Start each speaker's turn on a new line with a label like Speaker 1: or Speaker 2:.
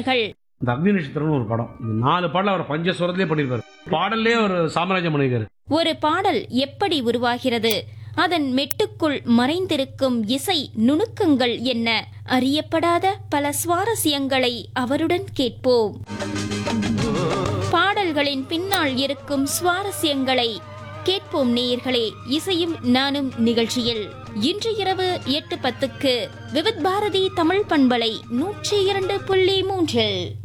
Speaker 1: கேட்பார்கள்
Speaker 2: இந்த அக்னி நட்சத்திரம்னு ஒரு படம் இந்த நாலு பாடல் அவர் பஞ்சஸ்வரத்திலே பண்ணியிருப்பாரு பாடல்லே ஒரு சாம்ராஜ்யம் பண்ணியிருக்காரு
Speaker 1: ஒரு பாடல் எப்படி உருவாகிறது அதன் மெட்டுக்குள் மறைந்திருக்கும் இசை நுணுக்கங்கள் என்ன அறியப்படாத பல சுவாரஸ்யங்களை அவருடன் கேட்போம் பாடல்களின் பின்னால் இருக்கும் சுவாரஸ்யங்களை கேட்போம் நேயர்களே இசையும் நானும் நிகழ்ச்சியில் இன்று இரவு எட்டு பத்துக்கு விவித் பாரதி தமிழ் பண்பலை நூற்றி இரண்டு புள்ளி மூன்றில்